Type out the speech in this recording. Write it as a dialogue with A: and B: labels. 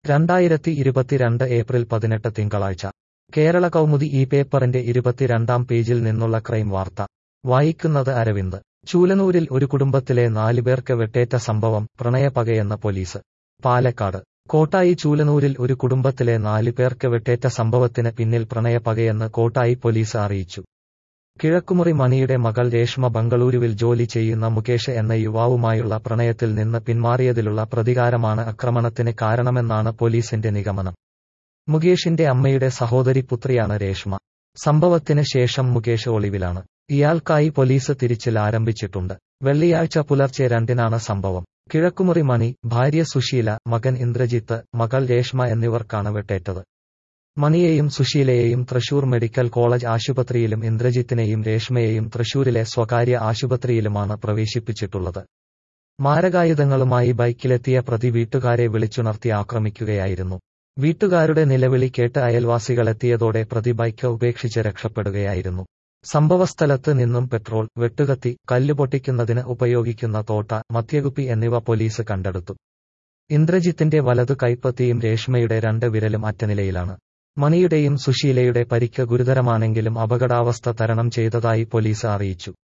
A: രണ്ടായിരത്തി ഇരുപത്തിരണ്ട് ഏപ്രിൽ പതിനെട്ട് തിങ്കളാഴ്ച കേരള കൗമുദി ഈ പേപ്പറിന്റെ ഇരുപത്തിരണ്ടാം പേജിൽ നിന്നുള്ള ക്രൈം വാർത്ത വായിക്കുന്നത് അരവിന്ദ് ചൂലനൂരിൽ ഒരു കുടുംബത്തിലെ നാലുപേർക്ക് വെട്ടേറ്റ സംഭവം പ്രണയപകയെന്ന പോലീസ് പാലക്കാട് കോട്ടായി ചൂലനൂരിൽ ഒരു കുടുംബത്തിലെ നാല് പേർക്ക് വെട്ടേറ്റ സംഭവത്തിന് പിന്നിൽ പ്രണയപകയെന്ന് കോട്ടായി പോലീസ് അറിയിച്ചു കിഴക്കുമുറി മണിയുടെ മകൾ രേഷ്മ ബംഗളൂരുവിൽ ജോലി ചെയ്യുന്ന മുകേഷ് എന്ന യുവാവുമായുള്ള പ്രണയത്തിൽ നിന്ന് പിന്മാറിയതിലുള്ള പ്രതികാരമാണ് ആക്രമണത്തിന് കാരണമെന്നാണ് പോലീസിന്റെ നിഗമനം മുകേഷിന്റെ അമ്മയുടെ സഹോദരി പുത്രിയാണ് രേഷ്മ സംഭവത്തിന് ശേഷം മുകേഷ് ഒളിവിലാണ് ഇയാൾക്കായി പോലീസ് തിരിച്ചിൽ ആരംഭിച്ചിട്ടുണ്ട് വെള്ളിയാഴ്ച പുലർച്ചെ രണ്ടിനാണ് സംഭവം കിഴക്കുമുറി മണി ഭാര്യ സുശീല മകൻ ഇന്ദ്രജിത്ത് മകൾ രേഷ്മ എന്നിവർക്കാണ് വെട്ടേറ്റത് മണിയെയും സുശീലയെയും തൃശൂർ മെഡിക്കൽ കോളേജ് ആശുപത്രിയിലും ഇന്ദ്രജിത്തിനെയും രേഷ്മയെയും തൃശൂരിലെ സ്വകാര്യ ആശുപത്രിയിലുമാണ് പ്രവേശിപ്പിച്ചിട്ടുള്ളത് മാരകായുധങ്ങളുമായി ബൈക്കിലെത്തിയ പ്രതി വീട്ടുകാരെ വിളിച്ചുണർത്തി ആക്രമിക്കുകയായിരുന്നു വീട്ടുകാരുടെ നിലവിളി കേട്ട് അയൽവാസികളെത്തിയതോടെ പ്രതി ബൈക്ക് ഉപേക്ഷിച്ച് രക്ഷപ്പെടുകയായിരുന്നു സംഭവസ്ഥലത്ത് നിന്നും പെട്രോൾ വെട്ടുകത്തി കല്ല് പൊട്ടിക്കുന്നതിന് ഉപയോഗിക്കുന്ന തോട്ട മദ്യകുപ്പി എന്നിവ പോലീസ് കണ്ടെടുത്തു ഇന്ദ്രജിത്തിന്റെ വലതു കൈപ്പത്തിയും രേഷ്മയുടെ രണ്ട് വിരലും അറ്റനിലയിലാണ് മണിയുടെയും സുശീലയുടെ പരിക്ക് ഗുരുതരമാണെങ്കിലും അപകടാവസ്ഥ തരണം ചെയ്തതായി പോലീസ് അറിയിച്ചു